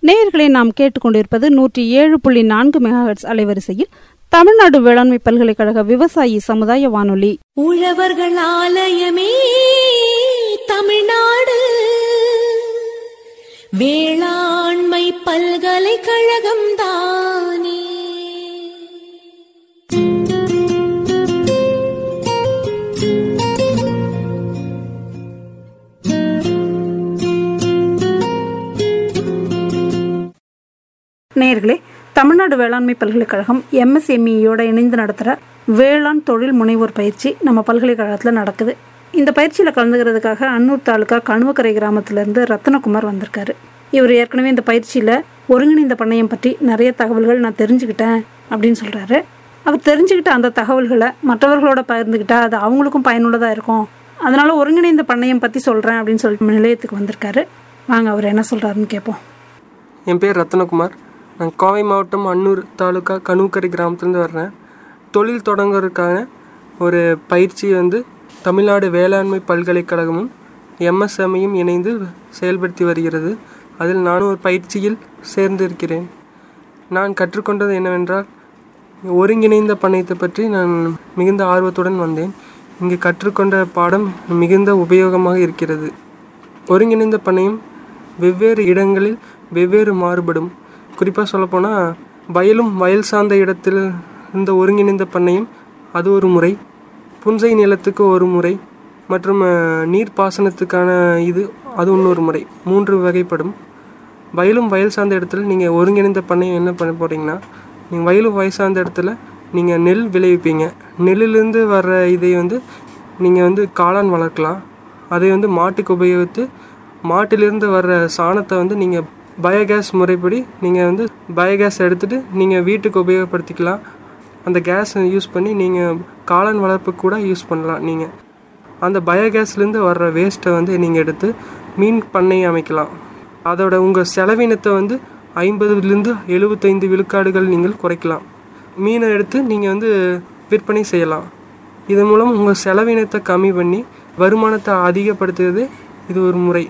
நேயர்களை நாம் கேட்டுக்கொண்டிருப்பது நூற்றி ஏழு புள்ளி நான்கு மெகாஹெட்ஸ் அலைவரிசையில் தமிழ்நாடு வேளாண்மை பல்கலைக்கழக விவசாயி சமுதாய வானொலி உழவர்கள் ஆலயமே தமிழ்நாடு வேளாண்மை பல்கலைக்கழகம் தானே நேயர்களே தமிழ்நாடு வேளாண்மை பல்கலைக்கழகம் எம்எஸ்எம்இயோட இணைந்து நடத்துகிற வேளாண் தொழில் முனைவோர் பயிற்சி நம்ம பல்கலைக்கழகத்தில் நடக்குது இந்த பயிற்சியில் கலந்துக்கிறதுக்காக அன்னூர் தாலுக்கா கணுவக்கரை கிராமத்திலேருந்து ரத்னகுமார் வந்திருக்காரு இவர் ஏற்கனவே இந்த பயிற்சியில் ஒருங்கிணைந்த பண்ணையம் பற்றி நிறைய தகவல்கள் நான் தெரிஞ்சுக்கிட்டேன் அப்படின்னு சொல்கிறாரு அவர் தெரிஞ்சுக்கிட்ட அந்த தகவல்களை மற்றவர்களோட பகிர்ந்துக்கிட்டா அது அவங்களுக்கும் பயனுள்ளதாக இருக்கும் அதனால ஒருங்கிணைந்த பண்ணையம் பற்றி சொல்கிறேன் அப்படின்னு சொல்லிட்டு நிலையத்துக்கு வந்திருக்காரு வாங்க அவர் என்ன சொல்கிறாருன்னு கேட்போம் என் பேர் ரத்னகுமார் நான் கோவை மாவட்டம் அன்னூர் தாலுக்கா கணுக்கரை கிராமத்துலேருந்து வர்றேன் தொழில் தொடங்குறதுக்கான ஒரு பயிற்சி வந்து தமிழ்நாடு வேளாண்மை பல்கலைக்கழகமும் எம்எஸ்எம்ஐயும் இணைந்து செயல்படுத்தி வருகிறது அதில் நானும் ஒரு பயிற்சியில் சேர்ந்திருக்கிறேன் நான் கற்றுக்கொண்டது என்னவென்றால் ஒருங்கிணைந்த பண்ணையத்தை பற்றி நான் மிகுந்த ஆர்வத்துடன் வந்தேன் இங்கு கற்றுக்கொண்ட பாடம் மிகுந்த உபயோகமாக இருக்கிறது ஒருங்கிணைந்த பண்ணையம் வெவ்வேறு இடங்களில் வெவ்வேறு மாறுபடும் குறிப்பாக சொல்லப்போனால் வயலும் வயல் சார்ந்த இடத்தில் இந்த ஒருங்கிணைந்த பண்ணையம் அது ஒரு முறை புன்சை நிலத்துக்கு ஒரு முறை மற்றும் அஹ், நீர் பாசனத்துக்கான இது அது இன்னொரு முறை மூன்று வகைப்படும் வயலும் வயல் சார்ந்த இடத்துல நீங்கள் ஒருங்கிணைந்த பண்ணையம் என்ன பண்ண போகிறீங்கன்னா நீங்கள் வயலும் வயல் சார்ந்த இடத்துல நீங்கள் நெல் விளைவிப்பீங்க நெல்லிலிருந்து வர்ற இதை வந்து நீங்கள் வந்து காளான் வளர்க்கலாம் அதை வந்து மாட்டுக்கு உபயோகித்து மாட்டிலிருந்து வர்ற சாணத்தை வந்து நீங்கள் பயோகேஸ் முறைப்படி நீங்கள் வந்து பயோகேஸ் எடுத்துகிட்டு நீங்கள் வீட்டுக்கு உபயோகப்படுத்திக்கலாம் அந்த கேஸை யூஸ் பண்ணி நீங்கள் காளான் வளர்ப்பு கூட யூஸ் பண்ணலாம் நீங்கள் அந்த பயோகேஸ்லேருந்து வர்ற வேஸ்ட்டை வந்து நீங்கள் எடுத்து மீன் பண்ணை அமைக்கலாம் அதோட உங்கள் செலவினத்தை வந்து ஐம்பதுலேருந்து எழுபத்தைந்து விழுக்காடுகள் நீங்கள் குறைக்கலாம் மீனை எடுத்து நீங்கள் வந்து விற்பனை செய்யலாம் இதன் மூலம் உங்கள் செலவினத்தை கம்மி பண்ணி வருமானத்தை அதிகப்படுத்துறது இது ஒரு முறை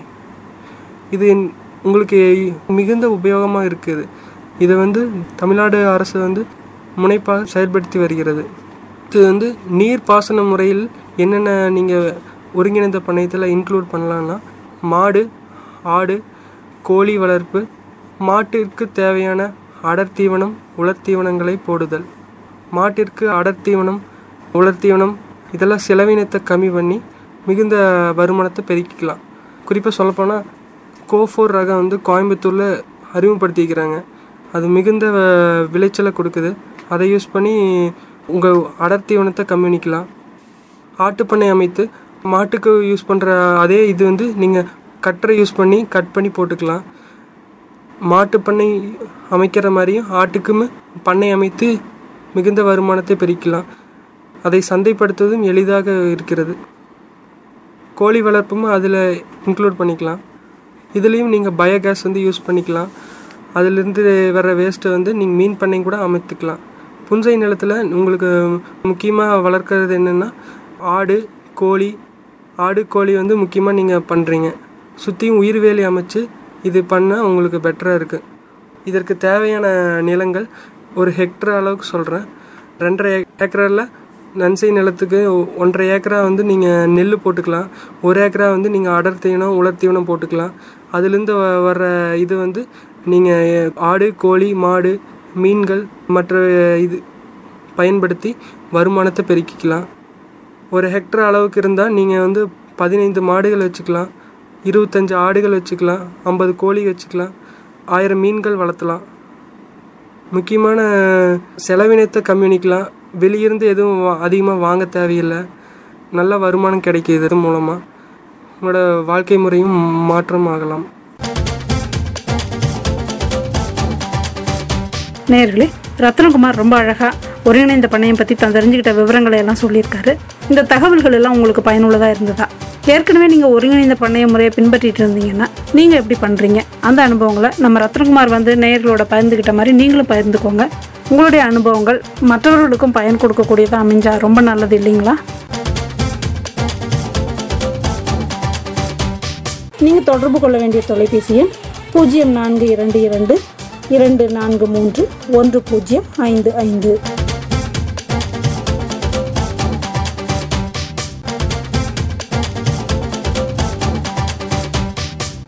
இது உங்களுக்கு மிகுந்த உபயோகமாக இருக்குது இதை வந்து தமிழ்நாடு அரசு வந்து முனைப்பாக செயல்படுத்தி வருகிறது இது வந்து நீர் பாசன முறையில் என்னென்ன நீங்கள் ஒருங்கிணைந்த பண்ணையத்தில் இன்க்ளூட் பண்ணலான்னா மாடு ஆடு கோழி வளர்ப்பு மாட்டிற்கு தேவையான அடர் தீவனம் உலர் தீவனங்களை போடுதல் மாட்டிற்கு அடர் தீவனம் உலர் தீவனம் இதெல்லாம் செலவினத்தை கம்மி பண்ணி மிகுந்த வருமானத்தை பெருக்கிக்கலாம் குறிப்பாக சொல்லப்போனால் கோஃபோர் ரகம் வந்து கோயம்புத்தூரில் அறிமுகப்படுத்திக்கிறாங்க அது மிகுந்த அஹ், விளைச்சலை கொடுக்குது அதை யூஸ் பண்ணி உங்கள் அடர் தீவனத்தை கம்மி பண்ணிக்கலாம் ஆட்டுப்பண்ணை அமைத்து மாட்டுக்கு யூஸ் பண்ணுற அதே இது வந்து நீங்கள் கட்டரை யூஸ் பண்ணி கட் பண்ணி போட்டுக்கலாம் மாட்டுப்பண்ணை அமைக்கிற மாதிரியும் ஆட்டுக்குமே பண்ணை அமைத்து மிகுந்த வருமானத்தை பெருக்கலாம் அதை சந்தைப்படுத்துவதும் எளிதாக இருக்கிறது கோழி வளர்ப்பும் அதில் இன்க்ளூட் பண்ணிக்கலாம் இதுலேயும் நீங்கள் பயோகேஸ் வந்து யூஸ் பண்ணிக்கலாம் அதிலிருந்து வர வேஸ்ட்டை வந்து நீங்கள் மீன் பண்ணை கூட அமைத்துக்கலாம் புன்சை நிலத்தில் உங்களுக்கு முக்கியமாக வளர்க்குறது என்னென்னா ஆடு கோழி ஆடு கோழி வந்து முக்கியமாக நீங்கள் பண்ணுறீங்க சுற்றியும் உயிர்வேலி அமைச்சு இது பண்ணால் உங்களுக்கு பெட்டராக இருக்குது இதற்கு தேவையான நிலங்கள் ஒரு ஹெக்டர் அளவுக்கு சொல்கிறேன் ரெண்டரை ஏக்கரில் நன்சை நிலத்துக்கு ஒ- ஒன்றரை ஏக்கரா வந்து நீங்கள் நெல் போட்டுக்கலாம் ஒரு ஏக்கரா வந்து நீங்கள் அடர் தீவனம் உலர் தீவனம் போட்டுக்கலாம் அதுலேருந்து வ- வர்ற இது வந்து நீங்கள் ஆடு கோழி மாடு மீன்கள் மற்ற இது பயன்படுத்தி வருமானத்தை பெருக்கிக்கலாம் ஒரு ஹெக்டர் அளவுக்கு இருந்தால் நீங்கள் வந்து பதினைந்து மாடுகள் வச்சுக்கலாம் இருபத்தஞ்சு ஆடுகள் வச்சுக்கலாம் ஐம்பது கோழி வச்சுக்கலாம் ஆயிரம் மீன்கள் வளர்த்தலாம் முக்கியமான செலவினத்தை கம்மி பண்ணிக்கலாம் வெளியிருந்து எதுவும் அதிகமாக வாங்க தேவையில்லை நல்ல வருமானம் கிடைக்கிது இது மூலமாக உங்களோட வாழ்க்கை முறையும் மாற்றம் ஆகலாம் நேயர்களே ரத்னகுமார் ரொம்ப அழகா ஒருங்கிணைந்த பண்ணையம் பற்றி தான் தெரிஞ்சுக்கிட்ட விவரங்களை எல்லாம் சொல்லியிருக்காரு இந்த தகவல்கள் எல்லாம் உங்களுக்கு பயனுள்ளதாக இருந்ததா ஏற்கனவே நீங்கள் ஒருங்கிணைந்த பண்ணைய முறையை பின்பற்றிட்டு இருந்தீங்கன்னா நீங்கள் எப்படி பண்ணுறீங்க அந்த அனுபவங்களை நம்ம ரத்னகுமார் வந்து நேயர்களோட பகிர்ந்துக்கிட்ட மாதிரி நீங்களும் பகிர்ந்துக்கோங்க உங்களுடைய அனுபவங்கள் மற்றவர்களுக்கும் பயன் கொடுக்கக்கூடியதாக அமைஞ்சா ரொம்ப நல்லது இல்லைங்களா நீங்கள் தொடர்பு கொள்ள வேண்டிய தொலைபேசி எண் பூஜ்ஜியம் நான்கு இரண்டு இரண்டு இரண்டு நான்கு மூன்று ஒன்று பூஜ்ஜியம் ஐந்து ஐந்து